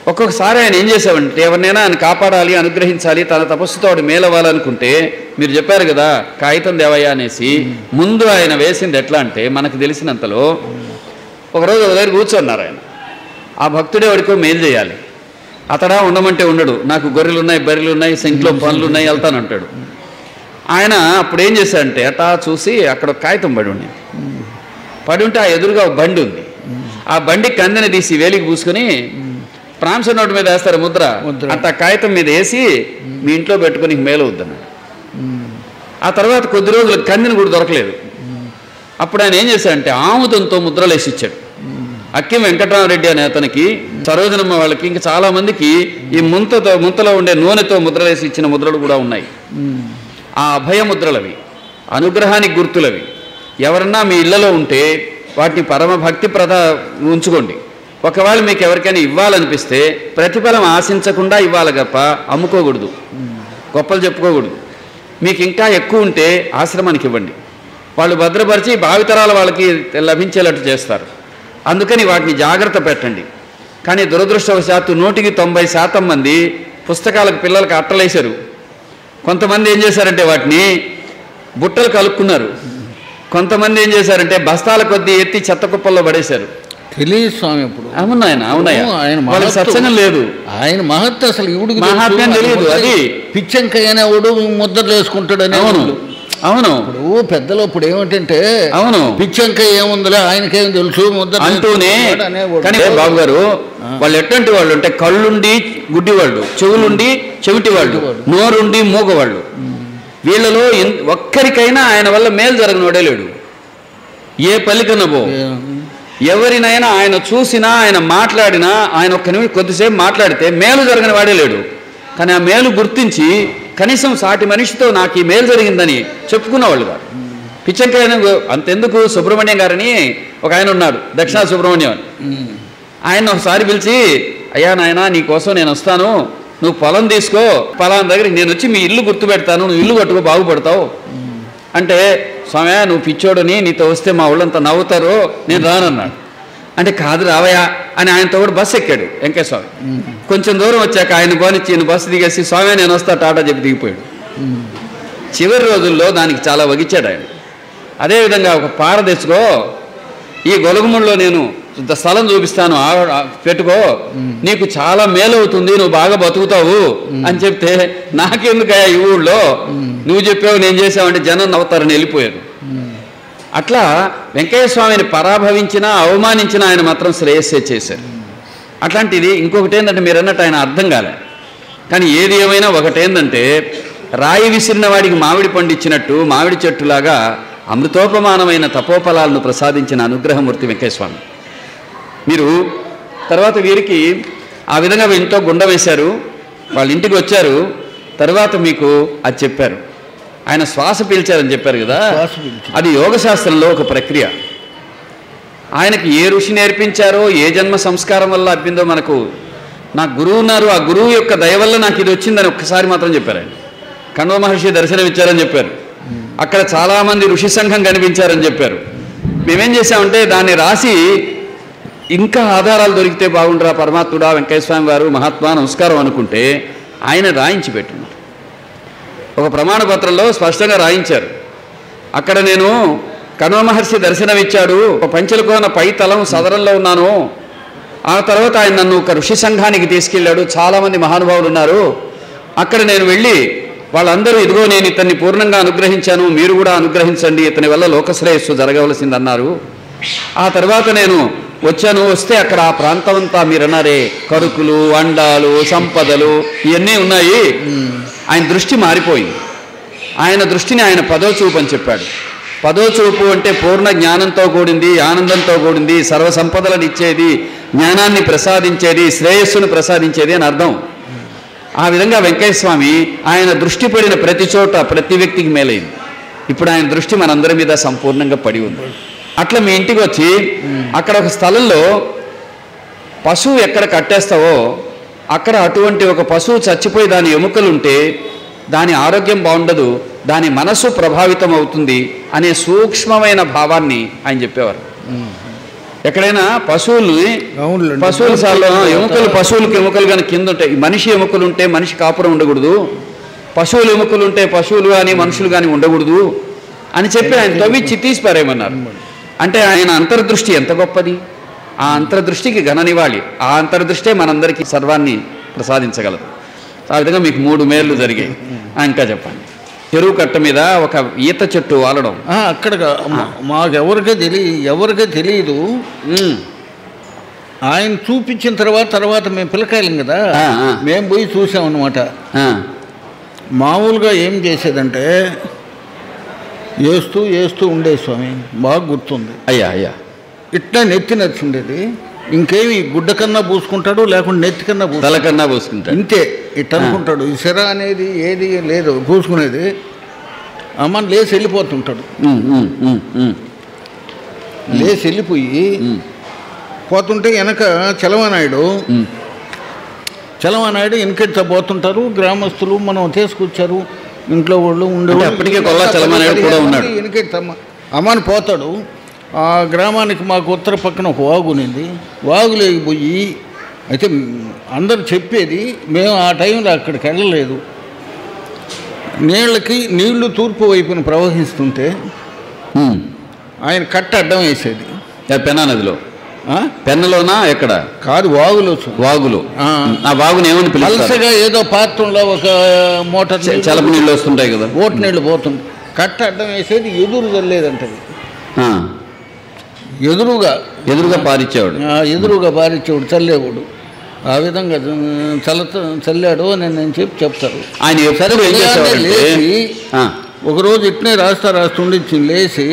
ఒక్కొక్కసారి ఆయన ఏం చేసేవాడంటే ఎవరినైనా ఆయన కాపాడాలి అనుగ్రహించాలి తన తపస్సుతో వాడు మేలవ్వాలనుకుంటే మీరు చెప్పారు కదా కాగితం దేవయ్య అనేసి ముందు ఆయన వేసింది ఎట్లా అంటే మనకు తెలిసినంతలో ఒకరోజు ఒక దగ్గర కూర్చున్నారు ఆయన ఆ భక్తుడే వాడికో మేలు చేయాలి అతడా ఉండమంటే ఉండడు నాకు గొర్రెలు ఉన్నాయి బర్రెలు ఉన్నాయి సెంట్లో పనులు ఉన్నాయి వెళ్తానంటాడు ఆయన అప్పుడు ఏం చేశాడంటే అటా చూసి అక్కడ ఒక కాగితం పడి ఉంది పడి ఉంటే ఆ ఎదురుగా ఒక బండి ఉంది ఆ బండి కందెని తీసి వేలికి పూసుకొని ప్రాంశ నోటు మీద వేస్తారు ముద్ర ముద్ర. అట్ట కాగితం మీద వేసి మీ ఇంట్లో పెట్టుకొని మేలు వద్దన్నాడు ఆ తర్వాత కొద్ది రోజులు కందిని కూడా దొరకలేదు అప్పుడు ఆయన ఏం చేశాడంటే ఆముదంతో ముద్రలు వేసి ఇచ్చాడు అక్కిం వెంకటరామరెడ్డి అనే అతనికి సరోజనమ్మ వాళ్ళకి ఇంకా చాలా మందికి ఈ ముంతతో ముంతలో ఉండే నూనెతో ముద్రలు వేసి ఇచ్చిన ముద్రలు కూడా ఉన్నాయి ఆ అభయ ముద్రలవి అనుగ్రహానికి గుర్తులవి ఎవరన్నా మీ ఇళ్లలో ఉంటే వాటిని పరమ భక్తి ప్రద ఉంచుకోండి ఒకవేళ మీకు ఎవరికైనా ఇవ్వాలనిపిస్తే ప్రతిఫలం ఆశించకుండా ఇవ్వాలి తప్ప అమ్ముకోకూడదు గొప్పలు చెప్పుకోకూడదు మీకు ఇంకా ఎక్కువ ఉంటే ఆశ్రమానికి ఇవ్వండి వాళ్ళు భద్రపరిచి భావితరాల వాళ్ళకి లభించేటట్టు చేస్తారు అందుకని వాటిని జాగ్రత్త పెట్టండి కానీ దురదృష్టవశాత్తు నూటికి తొంభై శాతం మంది పుస్తకాలకు పిల్లలకు అట్టలేశారు కొంతమంది ఏం చేశారంటే వాటిని బుట్టలు కలుపుకున్నారు కొంతమంది ఏం చేశారంటే బస్తాల కొద్దీ ఎత్తి చెత్త కుప్పల్లో పడేశారు తెలియదు స్వామి ఇప్పుడు అవునాయన అవునయ్య ఆయన వాళ్ళకి మహత్తు. సత్సంగం లేదు ఆయన మహత్త అసలు ఇవుడికి మహాత్మ్యం తెలియదు, అది. పిచ్చంకైనా వాడు ముద్రలు వేసుకుంటాడు అవును అవును ఇప్పుడు పెద్దలు ఇప్పుడు ఏమిటంటే అవును పిచ్చంకాయ ఏముందిలే ఆయనకేం తెలుసు ముద్ర అంటూనే వేసుకుంటాడు అనేవాడు. కానీ బాబు గారు వాళ్ళు ఎట్లాంటి వాళ్ళు అంటే కళ్ళుండి గుడ్డి వాళ్ళు చెవులుండి చెవిటి వాళ్ళు నోరుండి మూగవాళ్ళు వీళ్ళలో ఎన్- ఒక్కరికైనా ఆయన వల్ల మేలు జరగనోడే లేడు ఏ పల్లికన్నా పో ఎవరినైనా ఆయన చూసినా ఆయన మాట్లాడినా ఆయన ఒక్క నిమిషం కొద్దిసేపు మాట్లాడితే మేలు జరగని వాడే లేడు కానీ ఆ మేలు గుర్తించి కనీసం సాటి మనిషితో నాకు ఈ మేలు జరిగిందని చెప్పుకున్నవాళ్ళు కాదు పిచ్చంకాయన అంతెందుకు సుబ్రహ్మణ్యం గారని ఒక ఆయన ఉన్నాడు దక్షిణ సుబ్రహ్మణ్యం అని ఉమ్. ఆయన ఒకసారి పిలిచి అయ్యా నాయనా నీ కోసం నేను వస్తాను నువ్వు పొలం తీసుకో పొలం దగ్గరికి నేను వచ్చి మీ ఇల్లు గుర్తుపెడతాను నువ్వు ఇల్లు కట్టుకో బాగుపడతావు అంటే స్వామి నువ్వు పిచ్చోడని నీతో వస్తే మా ఊళ్ళంతా నవ్వుతారు నేను రానన్నాడు అంటే కాదు రావయ్యా అని ఆయనతో కూడా బస్సు ఎక్కాడు వెంకటస్వామి కొంచెం దూరం వచ్చాక ఆయన పోనిచ్చి ఈయన బస్సు దిగేసి స్వామి నేను వస్తా టాటా చెప్పి దిగిపోయాడు చివరి రోజుల్లో దానికి చాలా వగిచ్చాడు ఆయన అదేవిధంగా ఒక పార తెచ్చుకో ఈ గొలగముల్లో నేను ఇంత స్థలం చూపిస్తాను ఆ- ఆ పెట్టుకో నీకు చాలా మేలవుతుంది నువ్వు బాగా బతుకుతావు అని చెప్తే నాకెందుకయ్యా ఈ ఊళ్ళో నువ్వు చెప్పావు నేను చేసావంటే జనం నవ్వుతారని వెళ్ళిపోయారు అట్లా వెంకయ్య స్వామిని పరాభవించినా అవమానించినా ఆయన మాత్రం శ్రేయస్సే చేశారు అట్లాంటిది ఇంకొకటి ఏంటంటే మీరు అన్నట్టు ఆయన అర్థం కాలే కానీ ఏది ఏమైనా ఒకటేందంటే రాయి విసిరిన వాడికి మామిడి పండు ఇచ్చినట్టు మామిడి చెట్టులాగా అమృతోపమానమైన తపోఫలాలను ప్రసాదించిన అనుగ్రహమూర్తి వెంకటస్వామి మీరు తర్వాత వీరికి ఆ విధంగా ఇంట్లో గుండ వేశారు వాళ్ళ ఇంటికి వచ్చారు తర్వాత మీకు అది చెప్పారు ఆయన శ్వాస పీల్చారని చెప్పారు కదా శ్వాస పీల్చారు. అది యోగ శాస్త్రంలో ఒక ప్రక్రియ ఆయనకి ఏ ఋషి నేర్పించారో ఏ జన్మ సంస్కారం వల్ల అబ్బిందో మనకు నాకు గురువు ఉన్నారు ఆ గురువు యొక్క దయ వల్ల నాకు ఇది వచ్చిందని ఒక్కసారి మాత్రం చెప్పారు ఆయన కణ్వ మహర్షి దర్శనం ఇచ్చారని చెప్పారు అక్కడ చాలామంది ఋషి సంఘం కనిపించారని చెప్పారు మేమేం చేసామంటే దాన్ని రాసి ఇంకా ఆధారాలు దొరికితే బాగుండరా పరమాత్ముడా వెంకయ్య స్వామి వారు మహాత్మా నమస్కారం అనుకుంటే ఆయన రాయించి పెట్టున్నారు ఒక ప్రమాణ పత్రంలో స్పష్టంగా రాయించారు అక్కడ నేను కణవ మహర్షి దర్శనమిచ్చాడు ఒక పంచలకోన పై తలం సదరంలో ఉన్నాను ఆ తర్వాత ఆయన నన్ను ఒక ఋషి సంఘానికి తీసుకెళ్ళాడు చాలామంది మహానుభావులు ఉన్నారు అక్కడ నేను వెళ్ళి వాళ్ళందరూ ఇదిగో నేను ఇతన్ని పూర్ణంగా అనుగ్రహించాను మీరు కూడా అనుగ్రహించండి ఇతని వల్ల లోకశ్రేయస్సు జరగవలసిందన్నారు ఆ తర్వాత నేను వచ్చాను వస్తే అక్కడ ఆ ప్రాంతం అంతా మీరన్నారే కరుకులు అండాలు సంపదలు ఇవన్నీ ఉన్నాయి ఆయన దృష్టి మారిపోయింది ఆయన దృష్టిని ఆయన పదో చూపు అని చెప్పాడు పదో చూపు అంటే పూర్ణ జ్ఞానంతో కూడింది ఆనందంతో కూడింది సర్వ సంపదలను ఇచ్చేది జ్ఞానాన్ని ప్రసాదించేది శ్రేయస్సును ప్రసాదించేది అని అర్థం ఆ విధంగా వెంకయ్య స్వామి ఆయన దృష్టి పడిన ప్రతి చోట ప్రతి వ్యక్తికి మేలైంది ఇప్పుడు ఆయన దృష్టి మనందరి మీద సంపూర్ణంగా పడి ఉంది అట్లా మీ ఇంటికి వచ్చి అక్కడ ఒక స్థలంలో పశువు ఎక్కడ కట్టేస్తావో అక్కడ అటువంటి ఒక పశువు చచ్చిపోయి దాని ఎముకలు ఉంటే దాని ఆరోగ్యం బాగుండదు దాని మనస్సు ప్రభావితం అవుతుంది అనే సూక్ష్మమైన భావాన్ని ఆయన చెప్పేవారు ఎక్కడైనా పశువుల్ని అవునులేండి. పశువుల సార్లు ఎముకలు పశువులకు ఎముకలు కానీ కింద ఉంటాయి మనిషి ఎముకలు ఉంటే మనిషి కాపురం ఉండకూడదు పశువులు ఎముకలు ఉంటే పశువులు కానీ మనుషులు కానీ ఉండకూడదు అని చెప్పి ఆయన తవ్విచ్చి తీసి పారేయమన్నారు అంటే ఆయన అంతర్దృష్టి ఎంత గొప్పది ఆ అంతర్దృష్టికి ఘననివ్వాలి ఆ అంతర్దృష్టే మనందరికీ సర్వాన్ని ప్రసాదించగలదు ఆ విధంగా మీకు మూడు మేళ్ళు జరిగాయి ఆ, ఇంకా చెప్పండి చెరువు కట్ట మీద ఒక ఈత చెట్టు వాలడం ఆ, అక్కడ కా- మా- మాకెవరికే తెలియ ఎవరికే తెలియదు ఉమ్, ఆయన చూపించిన తర్వాత తర్వాత మేము పిల్లకాయలం కదా ఆ, ఆ. మేము పోయి చూసామన్నమాట ఆ, మామూలుగా ఏం చేసేదంటే వేస్తూ వేస్తూ ఉండే స్వామి బాగా గుర్తుంది అయ్యా అయ్యా ఇట్లా నెత్తి నచ్చి ఉండేది ఇంకేమి గుడ్డ కన్నా పూసుకుంటాడు లేకుంటే నెత్తి కన్నా పూసు తలకన్నా పోసుకుంటాడు ఇంతే ఇట్ అనుకుంటాడు ఈ సిర అనేది ఏది లేదు పూసుకునేది అమ్మ లేచి వెళ్ళిపోతుంటాడు ఉమ్, ఉమ్, ఉమ్, ఉమ్, లేచి వెళ్ళిపోయి ఉమ్, పోతుంటే వెనక చలమనాయుడు ఉమ్. చలమనాయుడు వెనకెట్ట పోతుంటారు గ్రామస్తులు మనం తీసుకొచ్చారు ఇంట్లో వాళ్ళు ఉండే అంటే అప్పటికే కొల్లా చలమనాయుడు కూడా ఉన్నాడు. వెనకెట్టమ్మ అమ్మని పోతాడు ఆ గ్రామానికి మాకు ఉత్తర పక్కన ఒక వాగు ఉన్నింది వాగులోకి పోయి అయితే అందరు చెప్పేది మేము ఆ టైంలో అక్కడికి వెళ్ళలేదు నీళ్ళకి నీళ్లు తూర్పు వైపున ప్రవహిస్తుంటే ఉమ్. ఆయన కట్ట అడ్డం వేసేది ఏ పెన్నా నదిలో ఆ? పెన్నలోనా ఎక్కడ కాదు వాగులో చూ- వాగులు ఆ. ఆ వాగుని ఏమని పిలుస్తారు పలసగా ఏదో పాత్రలో ఒక మోటార్ చ- చలప నీళ్ళు వస్తుంటాయి కదా ఓటు నీళ్ళు పోతుంది కట్ట అడ్డం వేసేది ఎదురు చల్లేదంటది ఆ, ఎదురుగా ఎదురుగా పారిచ్చేవాడు ఆ, ఎదురుగా బారిచ్చేవాడు చల్లేవాడు ఆ విధంగా చల్ల చల్లాడు అని నేను చెప్పి చెప్తారు ఆయన ఎప్పుడు ఏం ఉదయాన్నే చేసేవాడంటే లేచి ఆ, ఒకరోజు ఇట్నే రాస్తా రాస్తుండి లేచి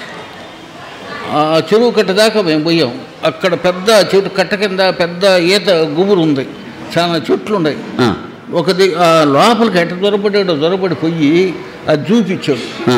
ఆ చెరువు కట్ట దాకా మేము పోయాం అక్కడ పెద్ద చెట్టు కట్ట కింద పెద్ద ఈత గుబురు ఉంది చాలా చెట్లు ఉన్నాయి ఆ, ఒక ది ఆ లోపలికి ఎట్ట దొరపడాడో దొరపడి పోయి అది చూపించాడు ఆ.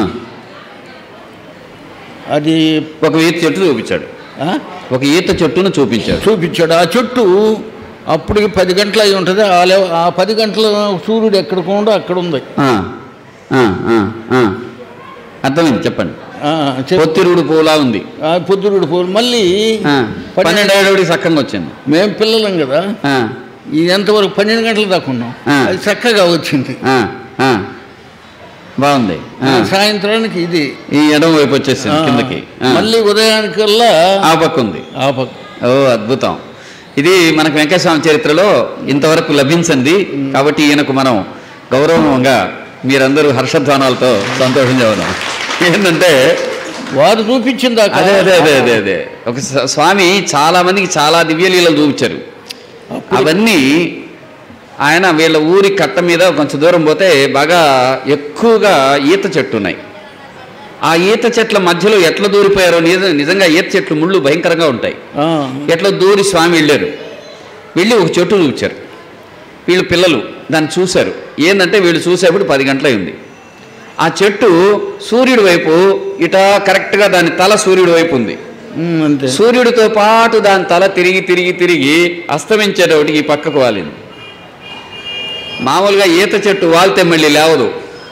అది ఒక ఈత చెట్టు చూపించాడు ఆ? ఒక ఈత చెట్టును చూపించాడు చూపించాడు ఆ చెట్టు అప్పటికి పది గంటలు అయి ఉంటుంది ఆ లెవ ఆ పది గంటల సూర్యుడు ఎక్కడికి ఉండో అక్కడ ఉంది ఆ, ఆ, ఆ, ఆ. అర్థమైంది చెప్పండి ఆ, చె- పొత్తిరుడు పూలా ఉంది ఆ పొద్దురుడు పూలు మళ్ళీ ఆ, పన్నెండు పన్నెండు ఏడవడి సక్కంగా వచ్చింది మేము పిల్లలం కదా ఆ, ఇది ఎంతవరకు పన్నెండు గంటల దాకా ఉన్నాం ఆ. అది చక్కగా వచ్చింది ఆ, ఆ. బాగుంది ఆ. సాయంత్రానికి ఇది ఈ ఎడమ వైపు వచ్చేసింది ఆ, కిందకి ఆ. మళ్ళీ ఉదయానికల్లా ఆ పక్క ఉంది ఆ పక్క ఓ అద్భుతం ఇది మనకు వెంకటస్వామి చరిత్రలో ఇంతవరకు లభించింది కాబట్టి ఈయనకు మనం గౌరవంగా మీరందరూ హర్షధ్వానాలతో సంతోషించవడం ఏంటంటే వారు చూపించింది అదే అదే అదే అదే అదే ఒక స- స్వామి చాలా మందికి చాలా దివ్యలీలలు చూపించారు అవన్నీ ఆయన వీళ్ళ ఊరి కట్ట మీద కొంచెం దూరం పోతే బాగా ఎక్కువగా ఈత చెట్టు ఉన్నాయి ఆ ఈత చెట్ల మధ్యలో ఎట్లా దూరిపోయారో నిజ- నిజంగా ఈత చెట్లు ముళ్ళు భయంకరంగా ఉంటాయి ఎట్లా దూరి స్వామి వెళ్ళారు వెళ్ళి ఒక చెట్టు చూపించారు వీళ్ళు పిల్లలు దాన్ని చూశారు ఏంటంటే వీళ్ళు చూసేప్పుడు పది గంటలైంది ఆ చెట్టు సూర్యుడి వైపు ఇట కరెక్ట్గా దాని తల సూర్యుడి వైపు ఉంది అంతే సూర్యుడితో పాటు దాని తల తిరిగి తిరిగి తిరిగి అస్తమించేటోటికి ఈ పక్కకు వాలింది మామూలుగా ఈత చెట్టు వాలితే మళ్ళీ లేవదు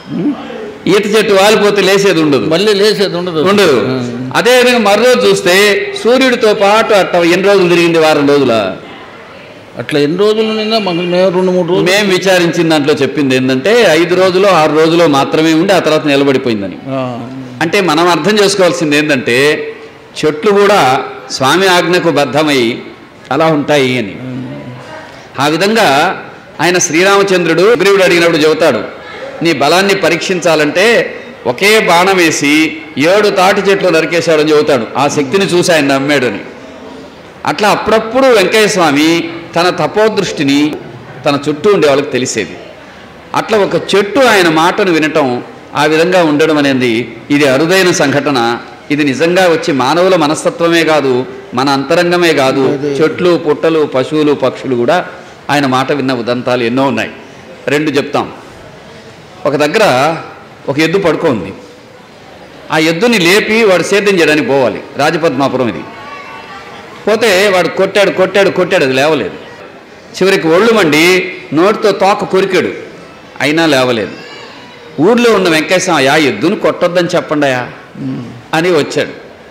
ఈత చెట్టు వాలిపోతే లేసేది ఉండదు మళ్ళీ లేసేది ఉండదు ఉండదు ఆ. అదే విధంగా మరోజు చూస్తే సూర్యుడితో పాటు అట్ట ఎన్ని రోజులు తిరిగింది వారం రోజుల అట్లా ఎన్ని రోజులు నిన్న మాకు మేము రెండు మూడు రోజులు మేము విచారించిన దాంట్లో చెప్పింది ఏంటంటే ఐదు రోజులు ఆరు రోజులు మాత్రమే ఉండి ఆ తర్వాత నిలబడిపోయిందని ఆ. అంటే మనం అర్థం చేసుకోవాల్సింది ఏంటంటే చెట్లు కూడా స్వామి ఆజ్ఞకు బద్ధమై అలా ఉంటాయి అని ఆ విధంగా ఆయన శ్రీరామచంద్రుడు సుగ్రీవుడు అడిగినప్పుడు చెబుతాడు నీ బలాన్ని పరీక్షించాలంటే ఒకే బాణం వేసి ఏడు తాటి చెట్లు నరికేశాడని చెబుతాడు ఆ శక్తిని చూసి ఆయన నమ్మాడు అని అట్లా అప్పుడప్పుడు వెంకయ్య స్వామి తన తపోదృష్టిని తన చుట్టూ ఉండే వాళ్ళకి తెలిసేది అట్లా ఒక చెట్టు ఆయన మాటను వినటం ఆ విధంగా ఉండడం అనేది ఇది అరుదైన సంఘటన ఇది నిజంగా వచ్చి మానవుల మనస్తత్వమే కాదు మన అంతరంగమే కాదు అదే. చెట్లు పుట్టలు పశువులు పక్షులు కూడా ఆయన మాట విన్న ఉదంతాలు ఎన్నో ఉన్నాయి రెండు చెప్తాం ఒక దగ్గర ఒక ఎద్దు పడుకోంది ఆ ఎద్దుని లేపి వాడు సేద్యం చేయడానికి పోవాలి రాజపద్మాపురం ఇది పోతే వాడు కొట్టాడు కొట్టాడు కొట్టాడు అది లేవలేదు చివరికి ఒళ్ళు మండి నోటితో తోక కొరికాడు అయినా లేవలేదు ఊర్లో ఉన్న వెంకటేశ్వర యా ఎద్దును కొట్టొద్దని చెప్పండియా అని వచ్చాడు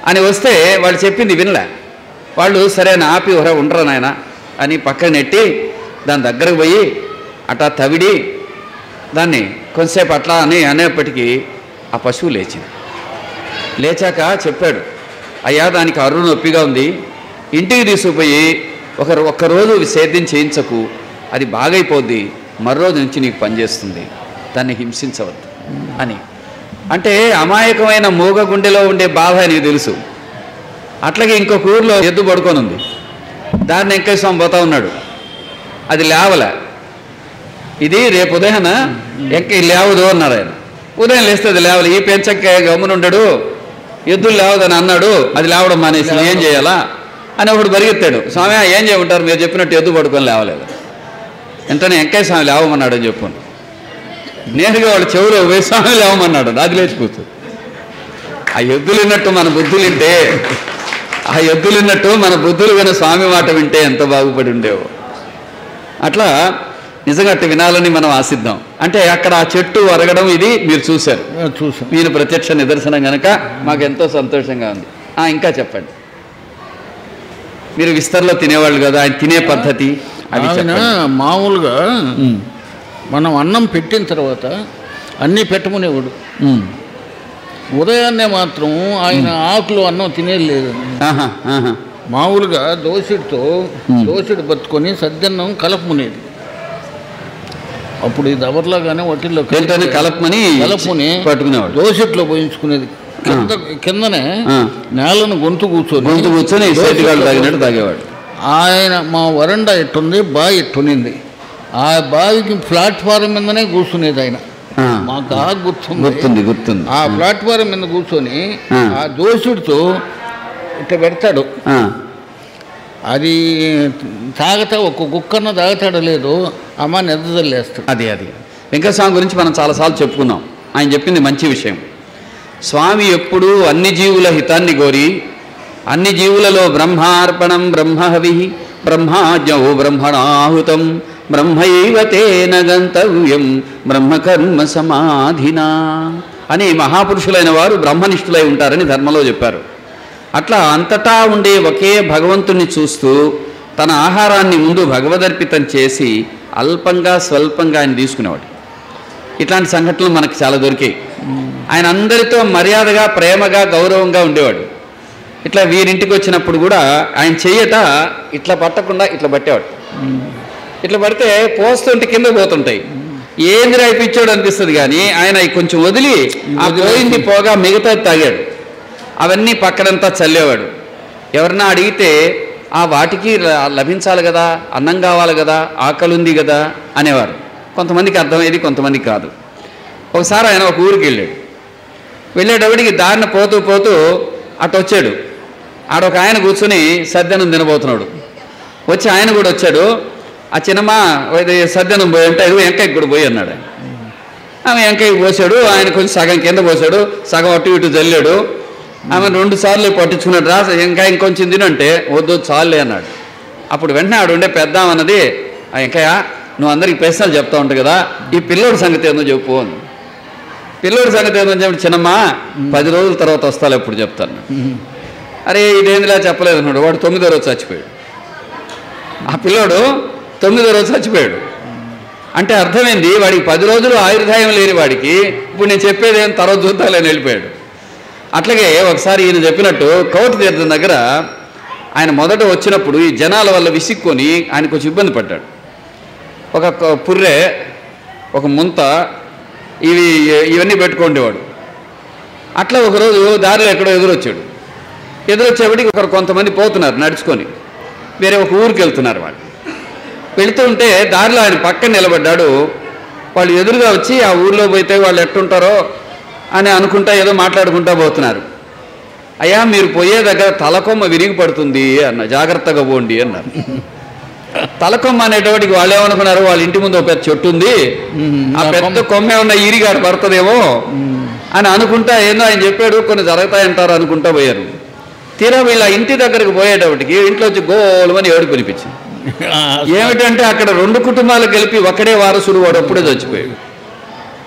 అని వస్తే వాళ్ళు చెప్పింది వినలే వాళ్ళు సరే అని ఆపి ఒరే ఉండరా నాయన అని పక్కన నెట్టి దాని దగ్గరకు పోయి అట్లా తవిడి దాన్ని కొంతసేపు అట్లా అని అనేప్పటికీ ఆ పశువు లేచింది లేచాక చెప్పాడు అయ్యా దానికి అరువు నొప్పిగా ఉంది ఇంటికి తీసుకుపోయి ఒక ఒక్కరోజు సేద్యం చేయించకు అది బాగైపోద్ది మరో రోజు నుంచి నీకు పనిచేస్తుంది దాన్ని హింసించవద్దు అని అంటే అమాయకమైన మూగ గుండెలో ఉండే బాధ నీకు తెలుసు అట్లాగే ఇంకొక ఊర్లో ఎద్దు పడుకొని ఉంది దాన్ని వెంకటేశ్వరం పోతా ఉన్నాడు అది లేవలే ఇది రేపు ఉదయాన ఎక్క లేవదు అన్నారు ఆయన ఉదయం లేస్తే అది లేవలే ఈ పెంచక్క గమ్మునుండడు ఎద్దులు లేవదని అన్నాడు అది లేవడం మానేసి ఏం చేయాలా అని ఒకడు పరిగెత్తాడు స్వామి ఏం చేయమంటారు మీరు చెప్పినట్టు ఎద్దు పడుకొని లేవలేదు వెంటనే వెంకయ్య స్వామి లేవమన్నాడు అని చెప్పాను నేరుగా వాడు చెవులో పోయి స్వామి లేవమన్నాడు అది లేచి కూర్చో ఆ ఎద్దులు విన్నట్టు మన బుద్ధులు వింటే ఆ ఎద్దులు విన్నట్టు మన బుద్ధులు విన స్వామి మాట వింటే ఎంత బాగుపడి ఉండేవో అట్లా నిజంగా అట్టు వినాలని మనం ఆశిద్దాం అంటే అక్కడ ఆ చెట్టు వరగడం ఇది మీరు చూశారు చూసాం మీరు ప్రత్యక్ష నిదర్శనం కనుక మాకు ఎంతో సంతోషంగా ఉంది ఆ, ఇంకా చెప్పండి మీరు విస్తరలో తినేవాళ్ళు కదా ఆయన తినే పద్ధతి అది ఆయన చెప్పండి మామూలుగా ఉమ్, మనం అన్నం పెట్టిన తర్వాత అన్నీ పెట్టమనేవాడు ఉమ్. ఉదయాన్నే మాత్రం ఆయన ఆకులు అన్నం తినేది ఆహా, ఆహా. మామూలుగా దోసిడితో Hmm. దోసిడి బతుకొని సద్దన్నం కలపమునేది అప్పుడు ఇది ఎవరిలాగానే వాటిల్లో ఏంటని కలపమని కలపముని పట్టుకునేవాడు దోసిట్లో పోయించుకునేది కింద కిందనే ఆ. నేలను గొంతు కూర్చొని గొంతు కూర్చొని దోసిట్లో సేతిగాళ్ళు తాగినట్టు తాగేవాడు ఆయన మా వరండా ఎట్టుంది బావి ఎట్టునింది ఆ బావికి ప్లాట్ఫారం మీదనే కూర్చునేది ఆయన ఆ. మాకు ఆ గుర్తుంది గుర్తుంది గుర్తుంది ఆ ప్లాట్ఫారం మీద కూర్చొని ఆ. ఆ దోసుడితో ఇట్లా పెడతాడు ఆ, అది తాగతా ఒక్క కుక్కన్న తాగతాడో లేదో అమ్మ నిద్రలేస్తాడు అది అది వెంకటస్వామి గురించి మనం చాలాసార్లు చెప్పుకున్నాం ఆయన చెప్పింది మంచి విషయం స్వామి ఎప్పుడూ అన్ని జీవుల హితాన్ని కోరి అన్ని జీవులలో బ్రహ్మార్పణం బ్రహ్మహవి బ్రహ్మాజ్ఞో బ్రహ్మణాహుతం బ్రహ్మైవ తేన గంతవ్యం బ్రహ్మకర్మ సమాధినా అని మహాపురుషులైన వారు బ్రహ్మనిష్ఠులై ఉంటారని ధర్మలో చెప్పారు అట్లా అంతటా ఉండే ఒకే భగవంతుణ్ణి చూస్తూ తన ఆహారాన్ని ముందు భగవదర్పితం చేసి అల్పంగా స్వల్పంగా ఆయన తీసుకునేవాడు ఇట్లాంటి సంఘటనలు మనకు చాలా దొరికాయి ఆయన అందరితో మర్యాదగా ప్రేమగా గౌరవంగా ఉండేవాడు ఇట్లా వీరింటికి వచ్చినప్పుడు కూడా ఆయన చెయ్యట ఇట్లా పట్టకుండా ఇట్లా పట్టేవాడు ఇట్లా పడితే పోస్తుంటే కింద పోతుంటాయి ఏంది రైపిచ్చాడు అనిపిస్తుంది కానీ ఆయన అవి కొంచెం వదిలి ఆ పోయింది పోగా మిగతా తాగాడు అవన్నీ పక్కనంతా చల్లేవాడు ఎవరన్నా అడిగితే ఆ వాటికి ల- లభించాలి కదా అన్నం కావాలి కదా ఆకలి ఉంది కదా అనేవారు కొంతమందికి అర్థమయ్యేది కొంతమందికి కాదు ఒకసారి ఆయన ఒక ఊరికి వెళ్ళాడు వెళ్ళేటప్పటికి దారిన పోతూ పోతూ అటు వచ్చాడు ఆడొక ఆయన కూర్చుని సద్దనం తినబోతున్నాడు వచ్చి ఆయన కూడా వచ్చాడు ఆ చిన్నమ్మా ఇది సద్దనం పోయి అంటే ఇది వెంకయ్య కూడా పోయి అన్నాడు ఆయన. ఆమె వెంకయ్య పోసాడు ఆయన కొంచెం సగం కింద పోసాడు సగం అటు ఇటు జల్లాడు ఆమె రెండు సార్లు పట్టించుకున్నాడు రా ఇంకా ఇంకొంచెం తినంటే వద్దు చాలులే అన్నాడు అప్పుడు వెంటనే ఆడు ఉండే పెద్ద అన్నది "ఆ వెంకయ్య నువ్వు అందరికి ప్రశ్నలు చెప్తా ఉంటావు కదా ఈ పిల్లోడి సంగతి ఏందో చెప్పు అని పిల్లోడి సంగతి ఏందో చెప్పి చిన్నమ్మా పది రోజుల తర్వాత వస్తాలే ఎప్పుడు చెప్తాను అరే ఇదేందిలా చెప్పలేదు అన్నాడు వాడు తొమ్మిదో రోజు చచ్చిపోయాడు ఆ పిల్లోడు తొమ్మిదో రోజు చచ్చిపోయాడు అంటే అర్థమైంది వాడికి పది రోజులు ఆయుర్దాయం లేని వాడికి ఇప్పుడు నేను చెప్పేది ఏం తర్వాత చూద్దాలని వెళ్ళిపోయాడు అట్లాగే ఒకసారి ఈయన చెప్పినట్టు కౌటి తీర్థం దగ్గర ఆయన మొదట వచ్చినప్పుడు ఈ జనాల వల్ల విసిక్కొని ఆయన కొంచెం ఇబ్బంది పడ్డాడు ఒక క- పుర్రె ఒక ముంత ఇవి ఇవన్నీ పెట్టుకోండేవాడు అట్లా ఒకరోజు దారిలో ఎక్కడో ఎదురొచ్చాడు ఎదురొచ్చేప్పటికి ఒకరు కొంతమంది పోతున్నారు నడుచుకొని వేరే ఒక ఊరికి వెళ్తున్నారు వాళ్ళు వెళుతూ ఉంటే దారిలో ఆయన పక్కన నిలబడ్డాడు వాళ్ళు ఎదురుగా వచ్చి ఆ ఊర్లో పోతే వాళ్ళు ఎట్టుంటారో అని అనుకుంటా ఏదో మాట్లాడుకుంటా పోతున్నారు అయ్యా మీరు పోయే దగ్గర తలకొమ్మ విరిగి పడుతుంది అన్న జాగ్రత్తగా పోండి అన్నారు తలకొమ్మ అనేటప్పటికి వాళ్ళు ఏమనుకున్నారు వాళ్ళ ఇంటి ముందు ఒక పెద్ద చెట్టు ఉంది ఆ పెద్ద కొమ్మ ఏమన్నా ఈరిగాడు పడుతుందేమో అని అనుకుంటా ఏందో ఆయన చెప్పాడు కొన్ని జరుగుతాయంటారు అనుకుంటా పోయారు తీరా వీళ్ళ ఇంటి దగ్గరకు పోయేటప్పటికి ఇంట్లో వచ్చి గోలమని ఏడుపు వినిపించింది ఏమిటంటే అక్కడ రెండు కుటుంబాలు కలిపి ఒకడే వారసుడు వాడు అప్పుడే చచ్చిపోయాడు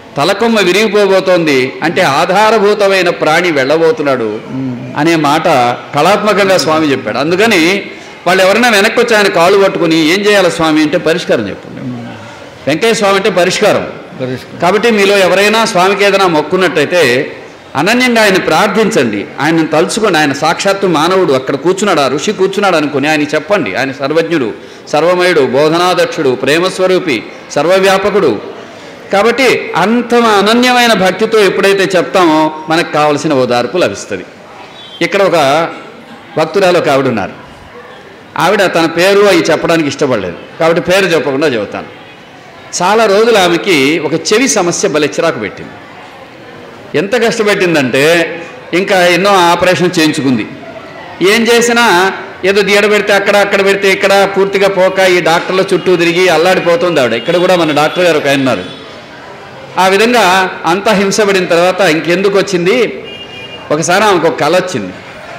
తలకొమ్మ విరిగిపోబోతోంది అంటే ఆధారభూతమైన ప్రాణి వెళ్ళబోతున్నాడు అనే మాట కళాత్మకంగా స్వామి చెప్పాడు అందుకని వాళ్ళు ఎవరైనా వెనక్కి వచ్చి ఆయన కాళ్ళు పట్టుకుని ఏం చేయాలి స్వామి అంటే పరిష్కారం చెప్పండి వెంకయ్య స్వామి అంటే పరిష్కారం పరిష్కారం కాబట్టి మీలో ఎవరైనా స్వామికి ఏదైనా మొక్కున్నట్టయితే అనన్యంగా ఆయన ప్రార్థించండి ఆయన తలుచుకోండి ఆయన సాక్షాత్తు మానవుడు అక్కడ కూర్చున్నాడు ఆ ఋషి కూర్చున్నాడు అనుకుని ఆయన చెప్పండి ఆయన సర్వజ్ఞుడు సర్వమయుడు బోధనాదక్షుడు ప్రేమస్వరూపి సర్వవ్యాపకుడు కాబట్టి అంత అనన్యమైన భక్తితో ఎప్పుడైతే చెప్తామో మనకు కావలసిన ఓదార్పు లభిస్తుంది ఇక్కడ ఒక భక్తురాలు ఒక ఆవిడ ఉన్నారు ఆవిడ తన పేరు అవి చెప్పడానికి ఇష్టపడలేదు కాబట్టి పేరు చెప్పకుండా చెబుతాను చాలా రోజులు ఆమెకి ఒక చెవి సమస్య భలే చిరాకు పెట్టింది ఎంత కష్టపెట్టిందంటే ఇంకా ఎన్నో ఆపరేషన్ చేయించుకుంది ఏం చేసినా ఏదో దీడ పెడితే అక్కడ అక్కడ పెడితే ఇక్కడ పూర్తిగా పోక ఈ డాక్టర్ల చుట్టూ తిరిగి అల్లాడిపోతుంది ఆవిడ ఇక్కడ కూడా మన డాక్టర్ గారు ఒక ఆయన ఉన్నారు ఆ విధంగా అంతా హింసపడిన తర్వాత ఇంకెందుకు వచ్చింది ఒకసారి ఆమెకు ఒక కళ వచ్చింది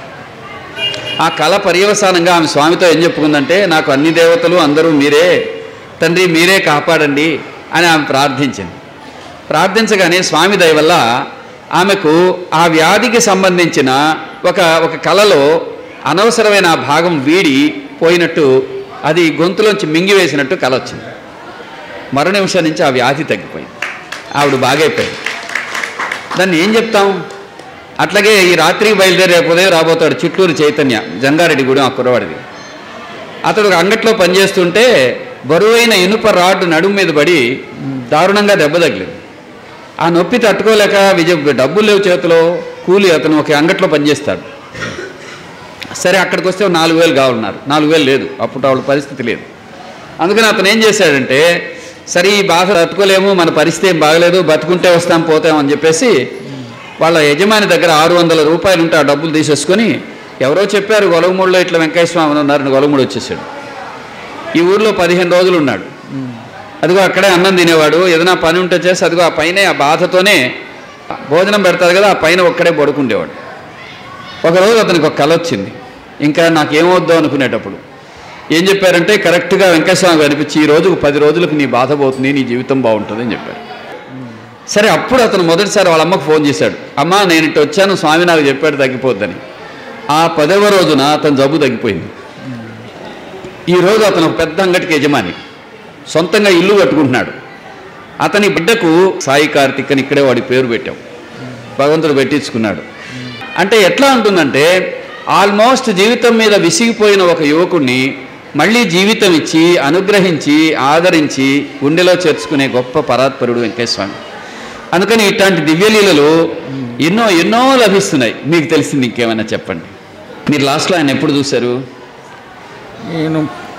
ఆ కళ పర్యవసానంగా ఆమె స్వామితో ఏం చెప్పుకుందంటే నాకు అన్ని దేవతలు అందరూ మీరే తండ్రి మీరే కాపాడండి అని ఆమె ప్రార్థించింది ప్రార్థించగానే స్వామి దయ వల్ల ఆమెకు ఆ వ్యాధికి సంబంధించిన ఒక ఒక కళలో అనవసరమైన ఆ భాగం వీడి పోయినట్టు అది గొంతులోంచి మింగివేసినట్టు కళ వచ్చింది మరో నిమిషం నుంచి ఆ వ్యాధి తగ్గిపోయింది ఆవిడ బాగైపోయింది దాన్ని ఏం చెప్తాం అట్లాగే ఈ రాత్రి బయలుదేరి రేపు ఉదయం రాబోతాడు చిట్టూరు చైతన్య జంగారెడ్డి గూడెం ఆ కుర్రవాడిది అతడు ఒక అంగట్లో పనిచేస్తుంటే బరువైన ఇనుప రాడ్ నడుము మీద పడి దారుణంగా దెబ్బ తగిలింది ఆ నొప్పి తట్టుకోలేక విజయ్ డబ్బులు లేవు చేతిలో కూలి అతను ఒక అంగట్లో పనిచేస్తాడు సరే అక్కడికి వస్తే ఓ నాలుగు వేలు కావాలన్నారు నాలుగు వేలు లేదు అప్పుడు వాళ్ళ పరిస్థితి లేదు అందుకని అతను ఏం చేశాడంటే సరే ఈ బాధ తట్టుకోలేము మన పరిస్థితి ఏం బాగలేదు బతుకుంటే వస్తాం పోతాం అని చెప్పేసి వాళ్ళ యజమాని దగ్గర ఆరు వందల రూపాయలు ఉంటే ఆ డబ్బులు తీసేసుకొని ఎవరో చెప్పారు గొలవమూడిలో ఇట్లా వెంకయ్య స్వామి ఉన్నారని గొలవమూడి వచ్చేసాడు ఈ ఊర్లో పదిహేను రోజులు ఉన్నాడు అదిగో అక్కడే అన్నం తినేవాడు ఏదైనా పని ఉంటే చేసి అదిగో ఆ పైనే ఆ బాధతోనే భోజనం పెడతారు కదా ఆ పైన ఒక్కడే పడుకుండేవాడు ఒకరోజు అతనికి ఒక కల వచ్చింది ఇంకా నాకేమవుద్దాం అనుకునేటప్పుడు ఏం చెప్పారంటే కరెక్ట్గా వెంకటస్వామి కనిపించి ఈ రోజుకు పది రోజులకు నీ బాధ పోతుంది నీ జీవితం బాగుంటుంది అని చెప్పారు సరే అప్పుడు అతను మొదటిసారి వాళ్ళ అమ్మకు ఫోన్ చేశాడు అమ్మా నేను ఇటు వచ్చాను స్వామి నాకు చెప్పాడు తగ్గిపోద్దని ఆ పదవ రోజున అతని జబ్బు తగ్గిపోయింది ఈ రోజు అతను ఒక పెద్ద అంగటికి యజమాని సొంతంగా ఇల్లు కట్టుకుంటున్నాడు అతని బిడ్డకు సాయి కార్తిక్ అని ఇక్కడే వాడి పేరు పెట్టాం భగవంతుడు పెట్టించుకున్నాడు అంటే ఎట్లా ఉంటుందంటే ఆల్మోస్ట్ జీవితం మీద విసిగిపోయిన ఒక యువకుడిని మళ్ళీ జీవితం ఇచ్చి అనుగ్రహించి ఆదరించి గుండెలో చేర్చుకునే గొప్ప పరాత్పరుడు వెంకటస్వామి అందుకని ఇట్లాంటి దివ్యలీలలు ఎన్నో ఎన్నో లభిస్తున్నాయి మీకు తెలిసింది ఇంకేమైనా చెప్పండి మీరు లాస్ట్లో ఆయన ఎప్పుడు చూశారు నేను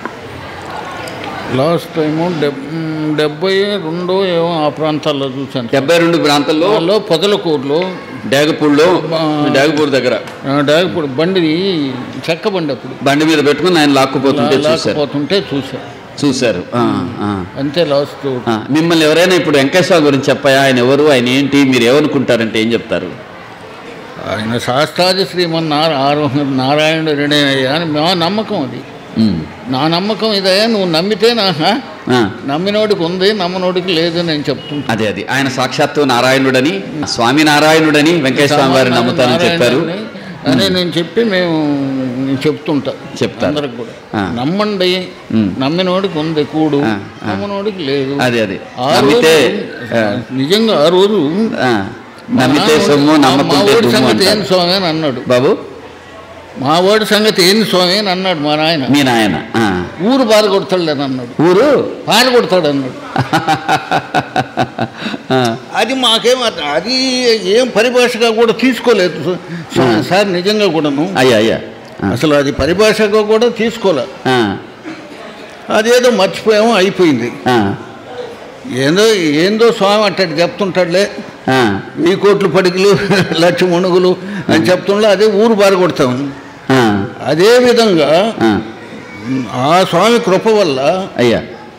లాస్ట్ టైము డెబ్ డెబ్బై రెండో ఏమో ఆ ప్రాంతాల్లో చూశాను డెబ్బై రెండు ప్రాంతాల్లో వాళ్ళు పొదలకూరులో డాగపూడిలో డాగపూర్ దగ్గర డాగపూడి బండి చెక్క బండి అప్పుడు బండి మీద పెట్టుకుని ఆయన లాక్కుపోతుంటే చూశారు లేకపోతుంటే చూశాను చూశారు ఆ, ఆ, అంతే లాస్ట్ ఆ. మిమ్మల్ని ఎవరైనా ఇప్పుడు వెంకటేశ్వర గురించి చెప్పాయా ఆయన ఎవరు ఆయన ఏంటి మీరు ఏమనుకుంటారంటే ఏం చెప్తారు ఆయన శాస్త్రాది శ్రీమన్ నారా ఆరోహణ నారాయణుడు రెడయ్యా అని మా నమ్మకం అది ఉమ్. నా నమ్మకం ఇదయ్యా నువ్వు నమ్మితే నా హా? ఆ, నమ్మినోడికి ఉంది నమ్మనోడికి లేదు నేను చెప్తుంటా అదే అది ఆయన సాక్షాత్తు నారాయణుడని స్వామి నారాయణుడని వెంకటేశ్వర స్వామి వారిని నమ్ముతారని చెప్పారు నారాయణుడని అని నేను చెప్పి మేము నేను చెప్తుంటా చెప్తారు. అందరికి కూడా ఆ. నమ్మండి ఉమ్. నమ్మినోడికి ఉంది కూడు ఆ, ఆ. నమ్మనోడికి లేదు అదే అదే ఆ నమ్మితే రోజు ఆ, నిజంగా ఆ రోజు ఆ, మా నమ్మితే నాన్న సొమ్ము మా- మా నమ్మకుంటే వాడి దుమ్ము సంగతి ఏంది అంటారు స్వామి అని అన్నాడు బాబు మా వాడి సంగతి ఏంది స్వామి అని అన్నాడు మా నాయన మీ నాయన ఆ. ఊరు బాధ కొడతాడు అని అన్నాడు ఊరు పాలు కొడతాడు అన్నాడు ఆ, అది మాకేం అర్థం- అది ఏం పరిభాషగా కూడా తీసుకోలేదు సా- సార్ నిజంగా కూడాను అయ్యా అయ్యా ఆ, అసలు అది పరిభాషగా కూడా తీసుకోలే ఆ, అదేదో మర్చిపోయాము అయిపోయింది ఆ, ఏందో ఏందో స్వామి అట్టటి చెప్తుంటాడులే ఆ, వెయ్యి కోట్లు పడికలు లక్ష మణుగులు అని చెప్తుండే అదే ఊరు బార కొడతాం ఆ, అదే విధంగా ఆ, ఆ స్వామి కృప వల్ల అయ్యా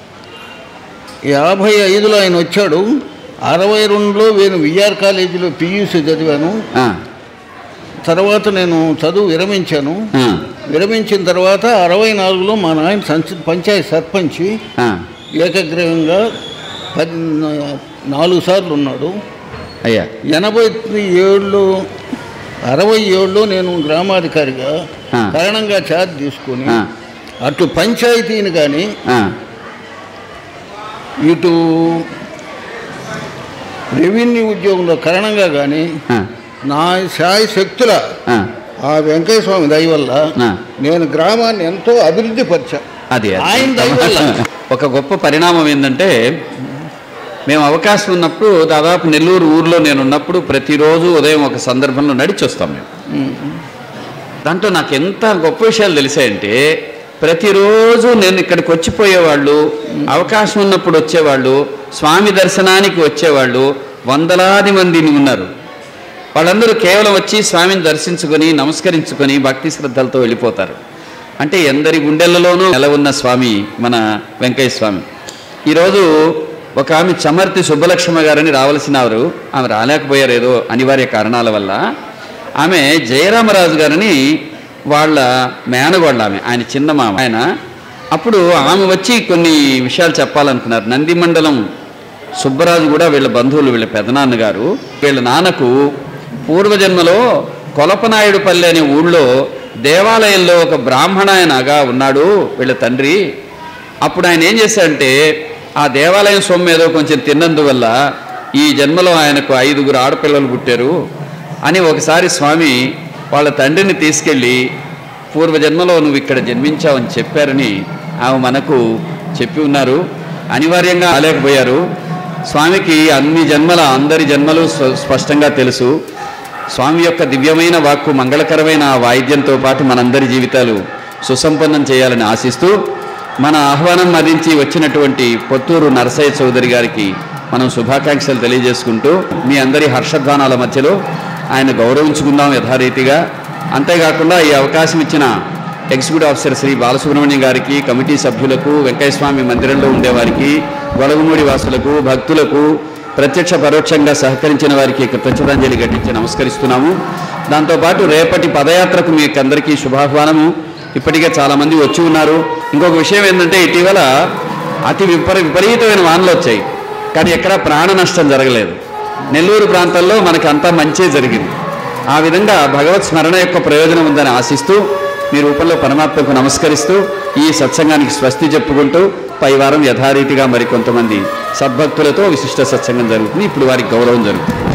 యాభై ఐదులో ఆయన వచ్చాడు అరవై రెండులో నేను విఆర్ కాలేజీలో పియూసీ చదివాను ఆ, తర్వాత నేను చదువు విరమించాను ఆ, విరమించిన తర్వాత అరవై నాలుగులో మా నాయన సంచ పంచాయతీ సర్పంచి ఆ, ఏకగ్రీవంగా పద్ నాలుగు సార్లు ఉన్నాడు అయ్యా ఎనభై ఏళ్ళు అరవై ఏళ్ళు నేను గ్రామాధికారిగా ఆ. కారణంగా ఛార్జ్ తీసుకొని ఆ, అటు పంచాయతీని కానీ ఆ, ఇటు రెవెన్యూ ఉద్యోగంలో కారణంగా కానీ ఆ, నా శాయ శక్తుల ఆ, ఆ వెంకయ్య స్వామి దయ వల్ల ఆ. నేను గ్రామాన్ని ఎంతో అభివృద్ధి పరిచా అది అది. ఆయన దయ వల్ల. ఒక గొప్ప పరిణామం ఏంటంటే మేము అవకాశం ఉన్నప్పుడు దాదాపు నెల్లూరు ఊర్లో నేను ఉన్నప్పుడు ప్రతిరోజు ఉదయం ఒక సందర్భంలో నడిచి వస్తాం మేము దాంట్లో నాకు ఎంత గొప్ప విషయాలు తెలిసాయంటే ప్రతిరోజు నేను ఇక్కడికి వచ్చిపోయేవాళ్ళు అవకాశం ఉన్నప్పుడు వచ్చేవాళ్ళు స్వామి దర్శనానికి వచ్చేవాళ్ళు వందలాది మందిని ఉన్నారు వాళ్ళందరూ కేవలం వచ్చి స్వామిని దర్శించుకొని నమస్కరించుకొని భక్తి శ్రద్ధలతో వెళ్ళిపోతారు అంటే ఎందరి గుండెలలోనూ నెల ఉన్న స్వామి మన వెంకయ్య స్వామి ఈరోజు ఒక ఆమె చమర్తి సుబ్బలక్ష్మ గారని రావాల్సిన వారు ఆమె రాలేకపోయారు ఏదో అనివార్య కారణాల వల్ల ఆమె జయరామరాజు గారిని వాళ్ళ మేనగోళ్ళ ఆమె ఆయన చిన్న మామ ఆయన అప్పుడు ఆమె వచ్చి కొన్ని విషయాలు చెప్పాలనుకున్నారు నంది మండలం సుబ్బరాజు కూడా వీళ్ళ బంధువులు వీళ్ళ పెదనాన్న గారు వీళ్ళ నాన్నకు పూర్వజన్మలో కొలపనాయుడుపల్లి అనే ఊళ్ళో దేవాలయంలో ఒక బ్రాహ్మణ ఆయనగా ఉన్నాడు వీళ్ళ తండ్రి అప్పుడు ఆయన ఏం చేశాడంటే ఆ దేవాలయం సొమ్ము ఏదో కొంచెం తిన్నందువల్ల ఈ జన్మలో ఆయనకు ఐదుగురు ఆడపిల్లలు పుట్టారు అని ఒకసారి స్వామి వాళ్ళ తండ్రిని తీసుకెళ్ళి పూర్వజన్మలో నువ్వు ఇక్కడ జన్మించావని చెప్పారని ఆమె మనకు చెప్పి ఉన్నారు అనివార్యంగా ఆలేకపోయారు స్వామికి అన్ని జన్మల అందరి జన్మలు స్వ- స్పష్టంగా తెలుసు స్వామి యొక్క దివ్యమైన వాక్కు మంగళకరమైన ఆ వాయిద్యంతో పాటు మనందరి జీవితాలు సుసంపన్నం చేయాలని ఆశిస్తూ మన ఆహ్వానం మదించి వచ్చినటువంటి పొత్తూరు నరసయ్య చౌదరి గారికి మనం శుభాకాంక్షలు తెలియజేసుకుంటూ మీ అందరి హర్షధ్వానాల మధ్యలో ఆయన గౌరవించుకుందాం యథారీతిగా అంతేకాకుండా ఈ అవకాశం ఇచ్చిన ఎగ్జిక్యూటివ్ ఆఫీసర్ శ్రీ బాలసుబ్రహ్మణ్యం గారికి కమిటీ సభ్యులకు వెంకయ్యస్వామి మందిరంలో ఉండేవారికి గొలగమూడి వాసులకు భక్తులకు ప్రత్యక్ష పరోక్షంగా సహకరించిన వారికి కృతజ్ఞతాంజలి ఘటించి నమస్కరిస్తున్నాము దాంతోపాటు రేపటి పదయాత్రకు మీకు అందరికీ శుభాహ్వానము ఇప్పటికే చాలామంది వచ్చి ఉన్నారు ఇంకొక విషయం ఏంటంటే ఇటీవల అతి విపరీ విపరీతమైన వానలు వచ్చాయి కానీ ఎక్కడా ప్రాణ నష్టం జరగలేదు నెల్లూరు ప్రాంతంలో మనకి అంతా మంచే జరిగింది ఆ విధంగా భగవత్ స్మరణ యొక్క ప్రయోజనం ఉందని ఆశిస్తూ మీ రూపంలో పరమాత్మకు నమస్కరిస్తూ ఈ సత్సంగానికి స్వస్తి చెప్పుకుంటూ పై వారం యథారీతిగా మరికొంతమంది సద్భక్తులతో విశిష్ట సత్సంగం జరుగుతుంది ఇప్పుడు వారికి గౌరవం జరుగుతుంది